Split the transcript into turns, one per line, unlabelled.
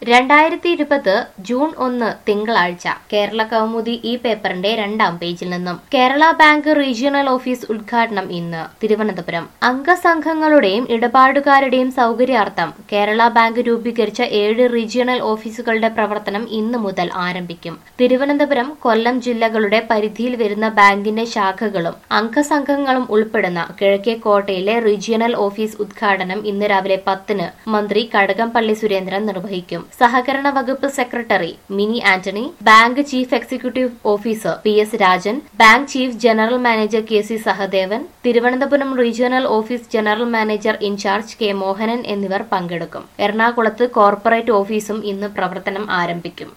രണ്ടായിരത്തി ഇരുപത് ജൂൺ ഒന്ന് തിങ്കളാഴ്ച കേരള കൗമുദി ഈ പേപ്പറിന്റെ രണ്ടാം പേജിൽ നിന്നും കേരള ബാങ്ക് റീജിയണൽ ഓഫീസ് ഉദ്ഘാടനം ഇന്ന് തിരുവനന്തപുരം അംഗസംഘങ്ങളുടെയും ഇടപാടുകാരുടെയും സൗകര്യാർത്ഥം കേരള ബാങ്ക് രൂപീകരിച്ച ഏഴ് റീജിയണൽ ഓഫീസുകളുടെ പ്രവർത്തനം ഇന്ന് മുതൽ ആരംഭിക്കും തിരുവനന്തപുരം കൊല്ലം ജില്ലകളുടെ പരിധിയിൽ വരുന്ന ബാങ്കിന്റെ ശാഖകളും അംഗസംഘങ്ങളും ഉൾപ്പെടുന്ന കിഴക്കേക്കോട്ടയിലെ റീജിയണൽ ഓഫീസ് ഉദ്ഘാടനം ഇന്ന് രാവിലെ പത്തിന് മന്ത്രി കടകംപള്ളി സുരേന്ദ്രൻ നിർവഹിക്കും സഹകരണ വകുപ്പ് secretary Mini Antony bank chief executive officer P S Rajan bank chief general manager K C Sahadevan Thiruvananthapuram regional office general manager in charge K Mohanan എന്നിവർ പങ്കെടുക്കും എറണാകുളത്ത് കോർപ്പറേറ്റ് ഓഫീസും ഇന്ന് പ്രവർത്തനം ആരംഭിക്കും